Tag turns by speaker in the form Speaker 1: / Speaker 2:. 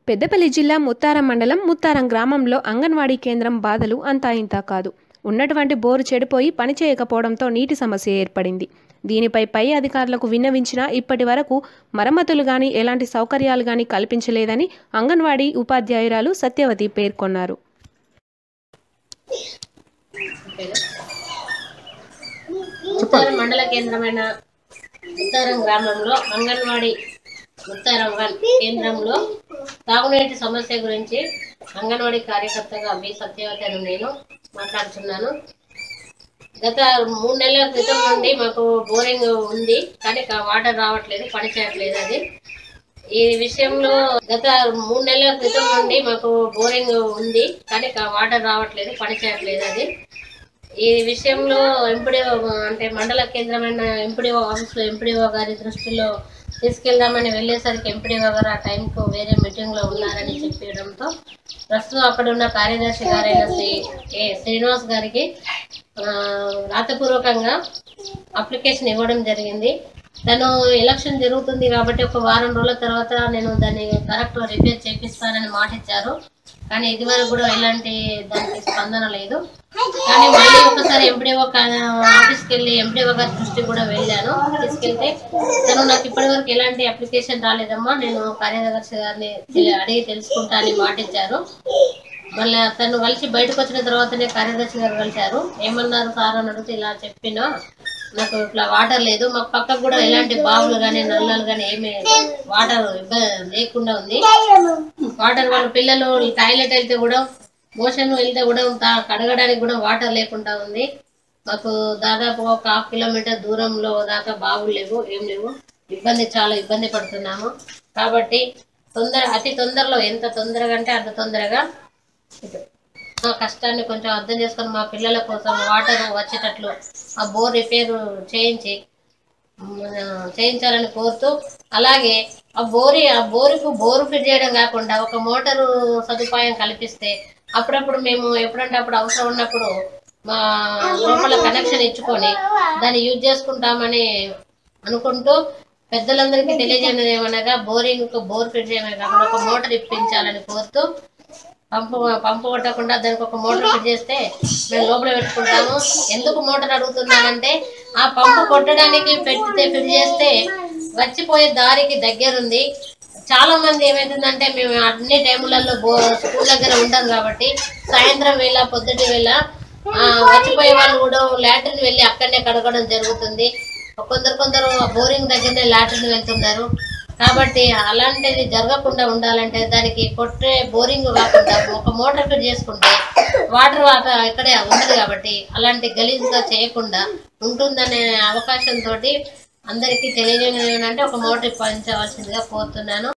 Speaker 1: పెద్దపల్లి జిల్లా ముత్తారం మండలం ముత్తారం గ్రామంలో అంగన్వాడీ కేంద్రం బాధలు అంతా ఇంతా కాదు ఉన్నటువంటి బోరు చెడిపోయి పనిచేయకపోవడంతో నీటి సమస్య ఏర్పడింది దీనిపై పై అధికారులకు విన్నవించినా ఇప్పటి వరకు మరమ్మతులు గాని ఎలాంటి సౌకర్యాలు గాని కల్పించలేదని అంగన్వాడీ ఉపాధ్యాయురాలు సత్యవతి పేర్కొన్నారు
Speaker 2: ముత్తారం మండల కేంద్రమైన ముత్తారం గ్రామంలో అంగన్వాడీ ముత్తారం వన్ కేంద్రంలో తాగునీటి సమస్య గురించి అంగన్వాడీ కార్యకర్తగా బి సత్యవతి అని నేను మాట్లాడుతున్నాను గత మూడు నెలల క్రితం నుండి మాకు బోరింగ్ ఉంది కానీ కా- వాటర్ రావట్లేదు పని చేయట్లేదు అది ఈ విషయంలో గత మూడు నెలల క్రితం నుండి మాకు బోరింగ్ ఉంది కానీ కా- వాటర్ రావట్లేదు పని చేయట్లేదు అది ఈ విషయంలో ఎంపీడీఓ అంటే మండల కేంద్రమైన ఎంపీడీఓ ఆఫీస్లో ఎంపీడీఓ గారి దృష్టిలో తీసుకెళ్దామని వెళ్ళేసరికి ఎంపీడీఓ గారు ఆ టైంకు వేరే మీటింగ్లో ఉన్నారని చెప్పడంతో ప్రస్తుతం అక్కడ ఉన్న కార్యదర్శి గారైన శ్రీ ఏ శ్రీనివాస్ గారికి ఆ, రాతపూర్వకంగా అప్లికేషన్ ఇవ్వడం జరిగింది తను ఎలక్షన్ జరుగుతుంది కాబట్టి ఒక వారం రోజుల తర్వాత నేను దాన్ని కరెక్ట్ రిపేర్ చేపిస్తానని మాట ఇచ్చారు కానీ ఇది వరకు కూడా ఎలాంటి దానికి స్పందన లేదు కానీ మళ్ళీ ఒకసారి ఎంపీడీఓ ఆఫీస్కి వెళ్ళి ఎంపీడీఓ గారి దృష్టికి కూడా వెళ్ళాను తీసుకెళ్తే తను నాకు ఇప్పటి వరకు ఎలాంటి అప్లికేషన్ రాలేదమ్మా నేను కార్యదర్శి గారిని తెలి- అడిగి తెలుసుకుంటా అని మాట ఇచ్చారు మళ్ళీ తను కలిసి బయటకు వచ్చిన తర్వాతనే కార్యదర్శి గారు కలిశారు ఏమన్నారు సార్ అని అడిగితే ఇలా చెప్పినా నాకు ఇట్లా వాటర్ లేదు మా పక్కకు కూడా ఎలాంటి బావులు కానీ నల్లలు కానీ ఏమీ వాటర్ ఇబ్బ- లేకుండా ఉంది వాటర్ వాళ్ళ పిల్లలు టాయిలెట్ వెళ్తే కూడా మోషన్ వెళ్తే కూడా తా- కడగడానికి కూడా వాటర్ లేకుండా ఉంది మాకు దాదాపు ఒక హాఫ్ కిలోమీటర్ దూరంలో దాకా బావులు లేవు ఏం లేవు ఇబ్బంది చాలా ఇబ్బంది పడుతున్నాము కాబట్టి తొందర అతి తొందరలో ఎంత తొందరగా అంటే అంత తొందరగా మా కష్టాన్ని కొంచెం అర్థం చేసుకొని మా పిల్లల కోసం వాటర్ వచ్చేటట్లు ఆ బోర్ రిపేర్ చేయించి మన చేయించాలని కోరుతూ అలాగే ఆ బోరి ఆ బోరుకు బోరు ఫిట్ చేయడం కాకుండా ఒక మోటారు సదుపాయం కల్పిస్తే అప్పుడప్పుడు మేము ఎప్పుడంటే అప్పుడు అవసరం ఉన్నప్పుడు మా లోపల కనెక్షన్ ఇచ్చుకొని దాన్ని యూజ్ చేసుకుంటామని అనుకుంటూ పెద్దలందరికీ తెలియజేయడం ఏమనగా బోరింగ్ బోర్ ఫిట్ చేయడమే కాకుండా ఒక మోటార్ ఇప్పించాలని కోరుతూ పంపు పంపు కొట్టకుండా దానికి ఒక మోటార్ ఫిట్ చేస్తే మేము లోపల పెట్టుకుంటాము ఎందుకు మోటార్ అడుగుతున్నానంటే ఆ పంపు కొట్టడానికి పెడితే ఫిట్ చేస్తే వచ్చిపోయే దారికి దగ్గరుంది చాలా మంది ఏమైతుందంటే మేము అన్ని టైములలో బో స్కూల్ దగ్గర ఉంటాం కాబట్టి సాయంత్రం వేళ పొద్దుటి వేళ ఆ, వచ్చిపోయే వాళ్ళు కూడా లాట్రిన్ వెళ్ళి అక్కడనే కడగడం జరుగుతుంది కొందరు కొందరు బోరింగ్ దగ్గరనే లాట్రిన్ వెళ్తున్నారు కాబట్టి అలాంటిది జరగకుండా ఉండాలంటే దానికి కొట్టే బోరింగ్ కాకుండా ఒక మోటార్ ఫిట్ చేసుకుంటే వాటర్ వాక ఇక్కడే ఉండదు కాబట్టి అలాంటి గలీజ్గా చేయకుండా ఉంటుందనే అవకాశంతో అందరికీ తెలియజేయడం ఏంటంటే ఒక మోటార్ పంచవలసిందిగా కోరుతున్నాను